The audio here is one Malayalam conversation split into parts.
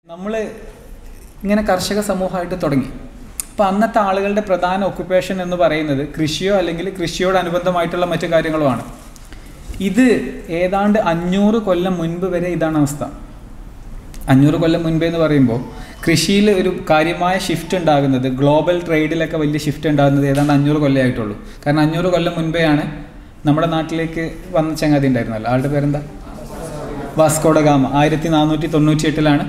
നമ്മൾ ഇങ്ങനെ കർഷക സമൂഹമായിട്ട് തുടങ്ങി അപ്പോൾ അന്നത്തെ ആളുകളുടെ പ്രധാന ഒക്കുപ്പേഷൻ എന്ന് പറയുന്നത് കൃഷിയോ അല്ലെങ്കിൽ കൃഷിയോടനുബന്ധമായിട്ടുള്ള മറ്റു കാര്യങ്ങളോ ആണ് ഇത് ഏതാണ്ട് അഞ്ഞൂറ് കൊല്ലം മുൻപ് വരെ ഇതാണ് അവസ്ഥ അഞ്ഞൂറ് കൊല്ലം മുൻപേ എന്ന് പറയുമ്പോൾ കൃഷിയിൽ ഒരു കാര്യമായ ഷിഫ്റ്റ് ഉണ്ടാകുന്നത് ഗ്ലോബൽ ട്രേഡിലൊക്കെ വലിയ ഷിഫ്റ്റ് ഉണ്ടാകുന്നത് ഏതാണ്ട് അഞ്ഞൂറ് കൊല്ലമായിട്ടുള്ളൂ കാരണം അഞ്ഞൂറ് കൊല്ലം മുൻപെയാണ് നമ്മുടെ നാട്ടിലേക്ക് വന്ന ചങ്ങാതി ഉണ്ടായിരുന്നല്ലോ ആളുടെ പേരെന്താ വാസ്കോഡ ഗാമ ആയിരത്തി നാനൂറ്റി തൊണ്ണൂറ്റി എട്ടിലാണ്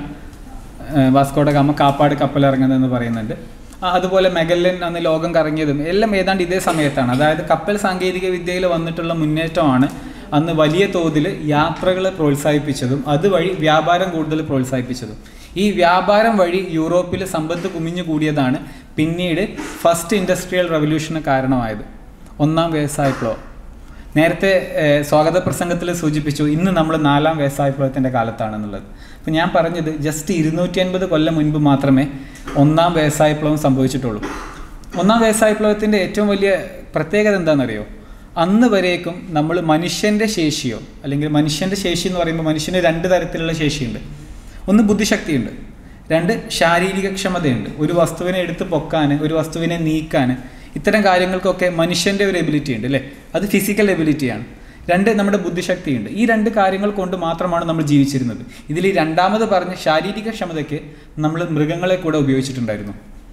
വാസ്കോഡ ഗാമ കാപ്പാട് കപ്പലിറങ്ങുന്നതെന്ന് പറയുന്നുണ്ട് ആ, അതുപോലെ മെഗല്ലൻ അന്ന് ലോകം കറങ്ങിയതും എല്ലാം ഏതാണ്ട് ഇതേ സമയത്താണ് അതായത് കപ്പൽ സാങ്കേതിക വിദ്യയിൽ വന്നിട്ടുള്ള മുന്നേറ്റമാണ് അന്ന് വലിയ തോതിൽ യാത്രകളെ പ്രോത്സാഹിപ്പിച്ചതും അതുവഴി വ്യാപാരം കൂടുതൽ പ്രോത്സാഹിപ്പിച്ചതും ഈ വ്യാപാരം വഴി യൂറോപ്പിൽ സമ്പത്ത് കുമിഞ്ഞു കൂടിയതാണ് പിന്നീട് ഫസ്റ്റ് ഇൻഡസ്ട്രിയൽ റവല്യൂഷന് കാരണമായത് ഒന്നാം വ്യവസായ വിപ്ലവം നേരത്തെ ഏഹ്, സ്വാഗത പ്രസംഗത്തിൽ സൂചിപ്പിച്ചു ഇന്ന് നമ്മൾ നാലാം വ്യവസായ വിപ്ലവത്തിൻ്റെ കാലത്താണെന്നുള്ളത് അപ്പോൾ ഞാൻ പറഞ്ഞത് ജസ്റ്റ് ഇരുന്നൂറ്റി അൻപത് കൊല്ലം മുൻപ് മാത്രമേ ഒന്നാം വ്യവസായ വിപ്ലവം സംഭവിച്ചിട്ടുള്ളൂ ഒന്നാം വ്യവസായ വിപ്ലവത്തിൻ്റെ ഏറ്റവും വലിയ പ്രത്യേകത എന്താണെന്നറിയോ അന്ന് വരേക്കും നമ്മൾ മനുഷ്യൻ്റെ ശേഷിയോ അല്ലെങ്കിൽ മനുഷ്യൻ്റെ ശേഷി എന്ന് പറയുമ്പോൾ മനുഷ്യന് രണ്ട് തരത്തിലുള്ള ശേഷിയുണ്ട് ഒന്ന് ബുദ്ധിശക്തിയുണ്ട് രണ്ട് ശാരീരിക ക്ഷമതയുണ്ട് ഒരു വസ്തുവിനെ എടുത്ത് പൊക്കാൻ ഒരു വസ്തുവിനെ നീക്കാൻ ഇത്തരം കാര്യങ്ങൾക്കൊക്കെ മനുഷ്യൻ്റെ ഒരു എബിലിറ്റി ഉണ്ട് അല്ലേ അത് ഫിസിക്കൽ എബിലിറ്റിയാണ് രണ്ട് നമ്മുടെ ബുദ്ധിശക്തിയുണ്ട് ഈ രണ്ട് കാര്യങ്ങൾ കൊണ്ട് മാത്രമാണ് നമ്മൾ ജീവിച്ചിരുന്നത് ഇതിൽ ഈ രണ്ടാമത് പറഞ്ഞ ശാരീരിക ക്ഷമതയ്ക്ക് നമ്മൾ മൃഗങ്ങളെ കൂടെ ഉപയോഗിച്ചിട്ടുണ്ടായിരുന്നു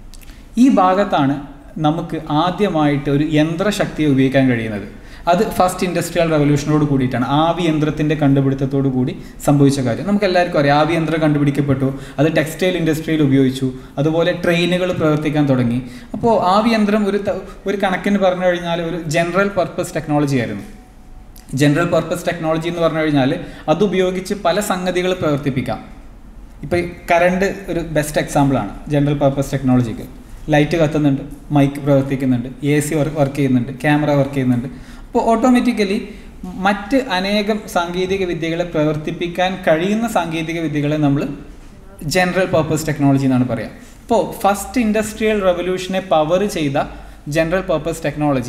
ഈ ഭാഗത്താണ് നമുക്ക് ആദ്യമായിട്ട് ഒരു യന്ത്രശക്തിയെ ഉപയോഗിക്കാൻ കഴിയുന്നത് അത് ഫസ്റ്റ് ഇൻഡസ്ട്രിയൽ റവല്യൂഷനോട് കൂടിയിട്ടാണ് ആവി യന്ത്രത്തിൻ്റെ കണ്ടുപിടുത്തത്തോടു കൂടി സംഭവിച്ച കാര്യം നമുക്ക് എല്ലാവർക്കും അറിയാം ആവി യന്ത്രം കണ്ടുപിടിക്കപ്പെട്ടു അത് ടെക്സ്റ്റൈൽ ഇൻഡസ്ട്രിയിൽ ഉപയോഗിച്ചു അതുപോലെ ട്രെയിനുകൾ പ്രവർത്തിക്കാൻ തുടങ്ങി അപ്പോൾ ആവി യന്ത്രം ഒരു ത- ഒരു കണക്കിന് പറഞ്ഞു കഴിഞ്ഞാൽ ഒരു ജനറൽ പർപ്പസ് ടെക്നോളജി ആയിരുന്നു ജനറൽ പർപ്പസ് ടെക്നോളജി എന്ന് പറഞ്ഞു കഴിഞ്ഞാൽ അത് ഉപയോഗിച്ച് പല സംഗതികൾ പ്രവർത്തിപ്പിക്കാം ഇപ്പോൾ കറണ്ട് ഒരു ബെസ്റ്റ് എക്സാമ്പിളാണ് ജനറൽ പർപ്പസ് ടെക്നോളജിക്ക് ലൈറ്റ് കത്തുന്നുണ്ട് മൈക്ക് പ്രവർത്തിക്കുന്നുണ്ട് എ സി വർക്ക് ചെയ്യുന്നുണ്ട് ക്യാമറ വർക്ക് ചെയ്യുന്നുണ്ട് അപ്പോൾ ഓട്ടോമാറ്റിക്കലി മറ്റ് അനേകം സാങ്കേതിക വിദ്യകളെ പ്രവർത്തിപ്പിക്കാൻ കഴിയുന്ന സാങ്കേതിക വിദ്യകളെ നമ്മൾ ജനറൽ പർപ്പസ് ടെക്നോളജി എന്നാണ് പറയുക ഇപ്പോൾ ഫസ്റ്റ് ഇൻഡസ്ട്രിയൽ റവല്യൂഷനെ പവർ ചെയ്ത ജനറൽ പർപ്പസ് ടെക്നോളജി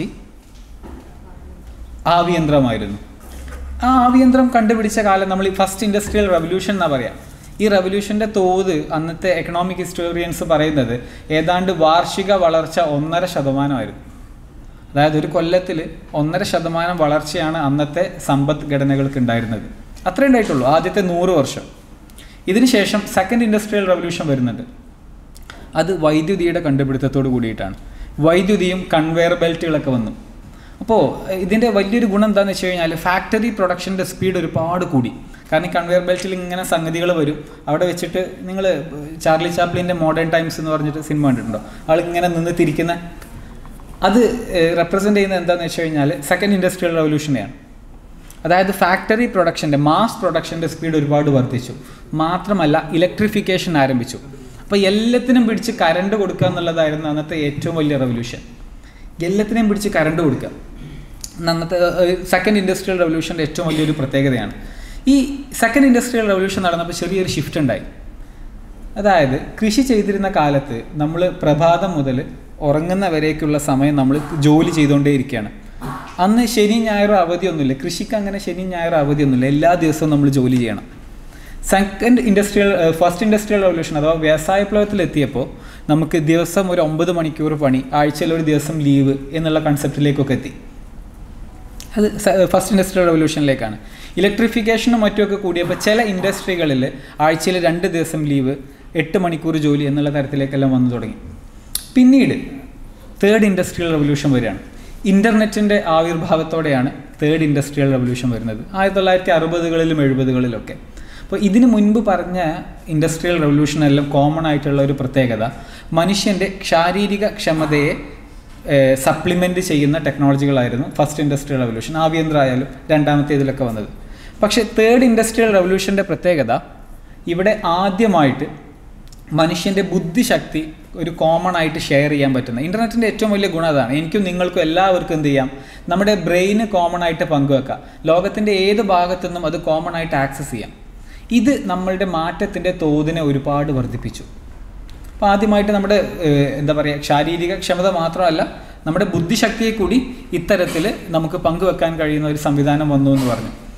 ആവിയന്ത്രമായിരുന്നു ആ ആവിയന്ത്രം കണ്ടുപിടിച്ച കാലം നമ്മൾ ഈ ഫസ്റ്റ് ഇൻഡസ്ട്രിയൽ റവല്യൂഷൻ എന്നാ പറയാം ഈ റവല്യൂഷൻ്റെ തോത് അന്നത്തെ എക്കണോമിക് ഹിസ്റ്റോറിയൻസ് പറയുന്നത് ഏതാണ്ട് വാർഷിക വളർച്ച ഒന്നര ശതമാനമായിരുന്നു അതായത് ഒരു കൊല്ലത്തിൽ ഒന്നര ശതമാനം വളർച്ചയാണ് അന്നത്തെ സമ്പദ് ഘടനകൾക്ക് ഉണ്ടായിരുന്നത് അത്രേ ഉണ്ടായിട്ടുള്ളൂ ആദ്യത്തെ നൂറ് വർഷം ഇതിനുശേഷം സെക്കൻഡ് ഇൻഡസ്ട്രിയൽ റവല്യൂഷൻ വരുന്നുണ്ട് അത് വൈദ്യുതിയുടെ കണ്ടുപിടുത്തത്തോട് കൂടിയിട്ടാണ് വൈദ്യുതിയും കൺവെയർ ബെൽറ്റുകളൊക്കെ വന്നു അപ്പോൾ ഇതിൻ്റെ വലിയൊരു ഗുണം എന്താണെന്ന് വെച്ച് കഴിഞ്ഞാൽ ഫാക്ടറി പ്രൊഡക്ഷൻ്റെ സ്പീഡ് ഒരുപാട് കൂടി കാരണം ഈ കൺവെയർ ബെൽറ്റിൽ ഇങ്ങനെ സംഗതികൾ വരും അവിടെ വെച്ചിട്ട് നിങ്ങൾ ചാർലി ചാപ്ലിൻ്റെ മോഡേൺ ടൈംസ് എന്ന് പറഞ്ഞിട്ട് സിനിമ കണ്ടിട്ടുണ്ടോ ആൾ ഇങ്ങനെ നിന്ന് തിരിക്കുന്ന അത് റെപ്രസെൻ്റ് ചെയ്യുന്നത് എന്താണെന്ന് വെച്ച് കഴിഞ്ഞാൽ സെക്കൻഡ് ഇൻഡസ്ട്രിയൽ റവല്യൂഷനെയാണ് അതായത് ഫാക്ടറി പ്രൊഡക്ഷൻ്റെ മാസ് പ്രൊഡക്ഷൻ്റെ സ്പീഡ് ഒരുപാട് വർദ്ധിച്ചു മാത്രമല്ല ഇലക്ട്രിഫിക്കേഷൻ ആരംഭിച്ചു അപ്പോൾ എല്ലാത്തിനും പിടിച്ച് കറണ്ട് കൊടുക്കുക എന്നുള്ളതായിരുന്നു അന്നത്തെ ഏറ്റവും വലിയ റവല്യൂഷൻ എല്ലാത്തിനെയും പിടിച്ച് കറണ്ട് കൊടുക്കുക അന്നത്തെ സെക്കൻഡ് ഇൻഡസ്ട്രിയൽ റവല്യൂഷൻ്റെ ഏറ്റവും വലിയൊരു പ്രത്യേകതയാണ് ഈ സെക്കൻഡ് ഇൻഡസ്ട്രിയൽ റവല്യൂഷൻ നടന്നപ്പോൾ ചെറിയൊരു ഷിഫ്റ്റ് ഉണ്ടായി അതായത് കൃഷി ചെയ്തിരുന്ന കാലത്ത് നമ്മൾ പ്രഭാതം മുതൽ ഉറങ്ങുന്ന വരേക്കുള്ള സമയം നമ്മൾ ജോലി ചെയ്തുകൊണ്ടേയിരിക്കുകയാണ് അന്ന് ശനി ഞായറും അവധിയൊന്നുമില്ല കൃഷിക്ക് അങ്ങനെ ശനി ഞായറും അവധിയൊന്നുമില്ല എല്ലാ ദിവസവും നമ്മൾ ജോലി ചെയ്യണം second industrial first industrial revolution അഥവാ വ്യവസായ വിപ്ലവത്തിൽ എത്തിയപ്പോൾ നമുക്ക് ദിവസം ഒരു ഒമ്പത് മണിക്കൂർ പണി ആഴ്ചയിൽ ഒരു ദിവസം ലീവ് എന്നുള്ള കൺസെപ്റ്റിലേക്കൊക്കെ എത്തി അത് ഫസ്റ്റ് ഇൻഡസ്ട്രിയൽ റവല്യൂഷനിലേക്കാണ് ഇലക്ട്രിഫിക്കേഷനും മറ്റുമൊക്കെ കൂടിയപ്പോൾ ചില ഇൻഡസ്ട്രികളിൽ ആഴ്ചയിൽ രണ്ട് ദിവസം ലീവ് എട്ട് മണിക്കൂർ ജോലി എന്നുള്ള തരത്തിലേക്കെല്ലാം വന്നു തുടങ്ങി പിന്നീട് തേർഡ് ഇൻഡസ്ട്രിയൽ റവല്യൂഷൻ വരികയാണ് ഇൻ്റർനെറ്റിൻ്റെ ആവിർഭാവത്തോടെയാണ് തേർഡ് ഇൻഡസ്ട്രിയൽ റവല്യൂഷൻ വരുന്നത് ആയിരത്തി തൊള്ളായിരത്തി അറുപതുകളിലും എഴുപതുകളിലൊക്കെ അപ്പോൾ ഇതിന് മുൻപ് പറഞ്ഞ ഇൻഡസ്ട്രിയൽ റവല്യൂഷനെല്ലാം കോമൺ ആയിട്ടുള്ള ഒരു പ്രത്യേകത മനുഷ്യൻ്റെ ശാരീരിക ക്ഷമതയെ സപ്ലിമെൻ്റ് ചെയ്യുന്ന ടെക്നോളജികളായിരുന്നു ഫസ്റ്റ് ഇൻഡസ്ട്രിയൽ റവല്യൂഷൻ ആഭ്യന്തര ആയാലും രണ്ടാമത്തെ ഇതിലൊക്കെ വന്നത് പക്ഷേ തേർഡ് ഇൻഡസ്ട്രിയൽ റവല്യൂഷൻ്റെ പ്രത്യേകത ഇവിടെ ആദ്യമായിട്ട് മനുഷ്യൻ്റെ ബുദ്ധിശക്തി ഒരു കോമൺ ആയിട്ട് ഷെയർ ചെയ്യാൻ പറ്റുന്ന ഇൻ്റർനെറ്റിൻ്റെ ഏറ്റവും വലിയ ഗുണം അതാണ് എനിക്കും നിങ്ങൾക്കും എല്ലാവർക്കും എന്ത് ചെയ്യാം നമ്മുടെ ബ്രെയിന് കോമൺ ആയിട്ട് പങ്കുവെക്കാം ലോകത്തിൻ്റെ ഏത് ഭാഗത്തുനിന്നും അത് കോമൺ ആയിട്ട് ആക്സസ് ചെയ്യാം ഇത് നമ്മളുടെ മാറ്റത്തിൻ്റെ തോതിനെ ഒരുപാട് വർദ്ധിപ്പിച്ചു അപ്പോൾ ആദ്യമായിട്ട് നമ്മുടെ ഏഹ്, എന്താ പറയുക ശാരീരിക ക്ഷമത മാത്രമല്ല നമ്മുടെ ബുദ്ധിശക്തിയെ കൂടി ഇത്തരത്തിൽ നമുക്ക് പങ്കുവെക്കാൻ കഴിയുന്ന ഒരു സംവിധാനം വന്നു എന്ന് പറഞ്ഞു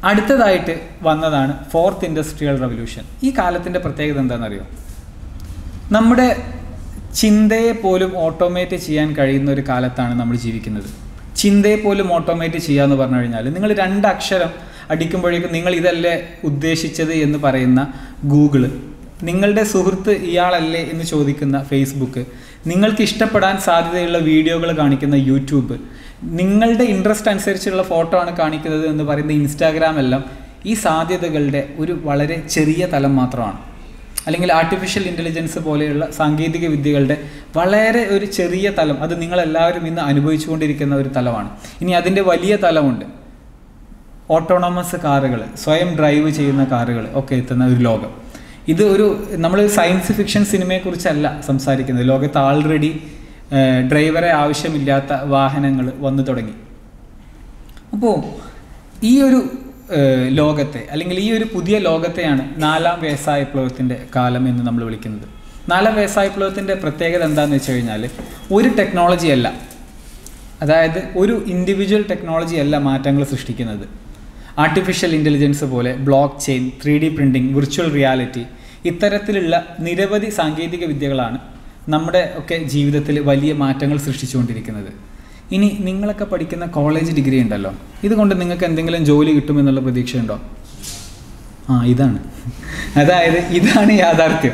അടുത്തതായിട്ട് വന്നതാണ് ഫോർത്ത് ഇൻഡസ്ട്രിയൽ റവല്യൂഷൻ ഈ കാലത്തിൻ്റെ പ്രത്യേകത എന്താണെന്നറിയോ നമ്മുടെ ചിന്തയെ പോലും ഓട്ടോമേറ്റ് ചെയ്യാൻ കഴിയുന്ന ഒരു കാലത്താണ് നമ്മൾ ജീവിക്കുന്നത് ചിന്തയെ പോലും ഓട്ടോമേറ്റ് ചെയ്യുക എന്ന് പറഞ്ഞു കഴിഞ്ഞാൽ നിങ്ങൾ രണ്ട് അക്ഷരം അടിക്കുമ്പോഴേക്കും നിങ്ങൾ ഇതല്ലേ ഉദ്ദേശിച്ചത് എന്ന് പറയുന്ന ഗൂഗിള് നിങ്ങളുടെ സുഹൃത്ത് ഇയാളല്ലേ എന്ന് ചോദിക്കുന്ന ഫേസ്ബുക്ക് നിങ്ങൾക്ക് ഇഷ്ടപ്പെടാൻ സാധ്യതയുള്ള വീഡിയോകൾ കാണിക്കുന്ന യൂട്യൂബ് നിങ്ങളുടെ ഇൻട്രസ്റ്റ് അനുസരിച്ചുള്ള ഫോട്ടോ ആണ് കാണിക്കുന്നത് എന്ന് പറയുന്ന ഇൻസ്റ്റാഗ്രാം എല്ലാം ഈ സാധ്യതകളുടെ ഒരു വളരെ ചെറിയ തലം മാത്രമാണ് അല്ലെങ്കിൽ ആർട്ടിഫിഷ്യൽ ഇൻ്റലിജൻസ് പോലെയുള്ള സാങ്കേതിക വിദ്യകളുടെ വളരെ ഒരു ചെറിയ തലം അത് നിങ്ങളെല്ലാവരും ഇന്ന് അനുഭവിച്ചുകൊണ്ടിരിക്കുന്ന ഒരു തലമാണ് ഇനി അതിൻ്റെ വലിയ തലമുണ്ട് ഓട്ടോണമസ് കാറുകൾ സ്വയം ഡ്രൈവ് ചെയ്യുന്ന കാറുകൾ ഒക്കെ എത്തുന്ന ഒരു ലോകം ഇത് ഒരു നമ്മൾ സയൻസ് ഫിക്ഷൻ സിനിമയെക്കുറിച്ചല്ല സംസാരിക്കുന്നത് ലോകത്ത് ആൾറെഡി ഡ്രൈവറെ ആവശ്യമില്ലാത്ത വാഹനങ്ങൾ വന്നു തുടങ്ങി അപ്പോൾ ഈ ഒരു ഏഹ്, ലോകത്തെ അല്ലെങ്കിൽ ഈ ഒരു പുതിയ ലോകത്തെയാണ് നാലാം വ്യവസായ വിപ്ലവത്തിൻ്റെ കാലം എന്ന് നമ്മൾ വിളിക്കുന്നത് നാലാം വ്യവസായ വിപ്ലവത്തിൻ്റെ പ്രത്യേകത എന്താണെന്ന് വെച്ച് കഴിഞ്ഞാൽ ഒരു ടെക്നോളജി അല്ല അതായത് ഒരു ഇൻഡിവിജ്വൽ ടെക്നോളജി അല്ല മാറ്റങ്ങൾ സൃഷ്ടിക്കുന്നത് ആർട്ടിഫിഷ്യൽ ഇൻ്റലിജൻസ് പോലെ blockchain three D printing virtual reality ഇത്തരത്തിലുള്ള നിരവധി സാങ്കേതിക വിദ്യകളാണ് നമ്മുടെ ഒക്കെ ജീവിതത്തിൽ വലിയ മാറ്റങ്ങൾ സൃഷ്ടിച്ചുകൊണ്ടിരിക്കുന്നത് ഇനി നിങ്ങളൊക്കെ പഠിക്കുന്ന കോളേജ് ഡിഗ്രി ഉണ്ടല്ലോ ഇതുകൊണ്ട് നിങ്ങൾക്ക് എന്തെങ്കിലും ജോലി കിട്ടുമെന്നുള്ള പ്രതീക്ഷയുണ്ടോ ആ ഇതാണ് അതായത് ഇതാണ് യാഥാർത്ഥ്യം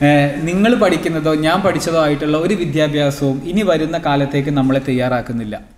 നിങ്ങൾ പഠിക്കുന്നതോ ഞാൻ പഠിച്ചതോ ആയിട്ടുള്ള ഒരു വിദ്യാഭ്യാസവും ഇനി വരുന്ന കാലത്തേക്ക് നമ്മളെ തയ്യാറാക്കുന്നില്ല